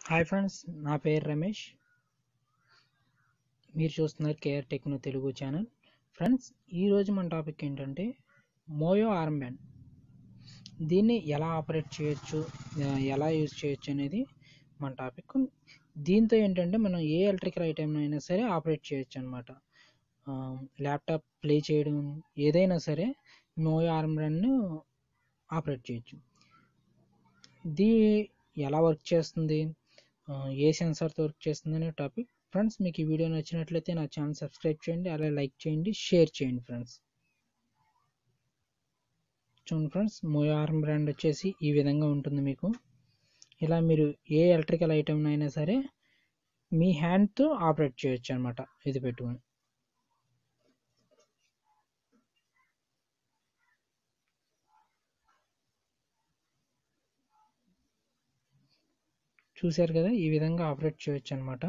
hi friends నా పేరు రమేష్ మీరు చూస్తున్నారు KR techno Telugu channel friends ఈరోజు మన టాపిక్ ఏంటంటే మోయో ఆర్మ్ బ్యాండ్ దీన్ని ఎలా ఆపరేట్ చేయొచ్చు ఆ, ఎలా యూజ్ చేయొచ్చు అనేది మన టాపిక్ దీంతో ఏంటంటే మనం ఏ ఎలక్ట్రికల్ ఐటెం అయినా సరే ఆపరేట్ చేయొచ్చు అనమాట ల్యాప్టాప్ ప్లే చేయడం ఏదైనా సరే మోయో ఆర్మ్ బ్యాండ్ను ఆపరేట్ చేయొచ్చు ఇది ఎలా వర్క్ చేస్తుంది ఆ, ఏ సెన్సార్తో వర్క్ చేస్తుంది అనే టాపిక్ ఫ్రెండ్స్ మీకు ఈ వీడియో నచ్చినట్లయితే నా ఛానల్ సబ్స్క్రైబ్ చేయండి అలాగే లైక్ చేయండి షేర్ చేయండి ఫ్రెండ్స్ చూడండి ఫ్రెండ్స్ మోయో ఆర్మ్ బ్రాండ్ వచ్చేసి ఈ విధంగా ఉంటుంది మీకు ఇలా మీరు ఏ ఎలక్ట్రికల్ ఐటమ్ అయినా సరే మీ హ్యాండ్తో ఆపరేట్ చేయొచ్చు అనమాట ఇది పెట్టుకొని చూశారు కదా ఈ విధంగా ఆపరేట్ చేయొచ్చు అనమాట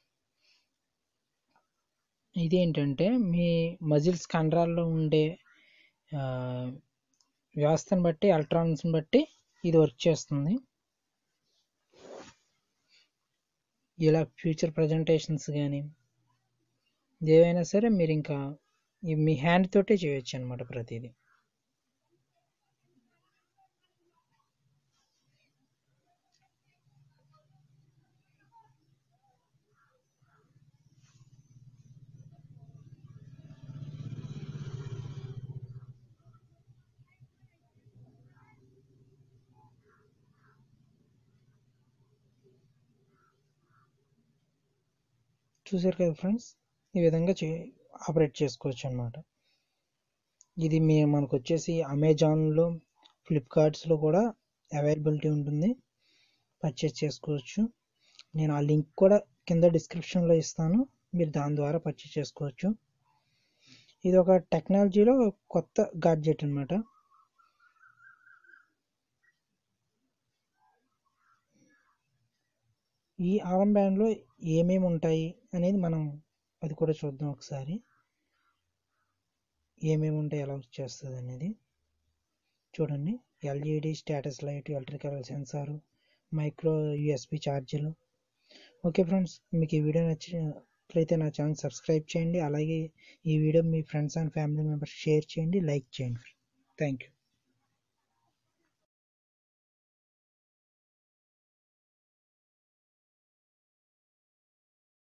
ఇదేంటంటే మీ మజిల్స్ కండరాల్లో ఉండే ఆ, వ్యవస్థను బట్టి ఎలక్ట్రానిక్స్ని బట్టి ఇది వర్క్ చేస్తుంది ఇలా ఫ్యూచర్ ప్రజెంటేషన్స్ కానీ ఏవైనా సరే మీరు ఇంకా ఈ మీ హ్యాండ్ తోటే చేయొచ్చు అనమాట ప్రతిదీ చూసారు కదా ఫ్రెండ్స్ ఈ విధంగా చే ఆపరేట్ చేసుకోవచ్చు అనమాట ఇది మీ మనకు వచ్చేసి అమెజాన్లో ఫ్లిప్కార్ట్స్లో కూడా అవైలబిలిటీ ఉంటుంది పర్చేస్ చేసుకోవచ్చు నేను ఆ లింక్ కూడా కింద డిస్క్రిప్షన్లో ఇస్తాను మీరు దాని ద్వారా పర్చేస్ చేసుకోవచ్చు ఇది ఒక టెక్నాలజీలో కొత్త గాడ్జెట్ అనమాట ఈ ఆర్మ్ బ్యాండ్లో ఏమేమి ఉంటాయి అనేది మనం అది కూడా చూద్దాం ఒకసారి ఏమేమి ఉంటాయి ఎలా వర్క్ చేస్తుంది అనేది చూడండి LED status light electrical sensor micro USB ఛార్జర్లు ఓకే ఫ్రెండ్స్ మీకు ఈ వీడియో నచ్చినట్లయితే నా ఛానల్ సబ్స్క్రైబ్ చేయండి అలాగే ఈ వీడియో మీ friends and family members share చేయండి లైక్ చేయండి థ్యాంక్ యూ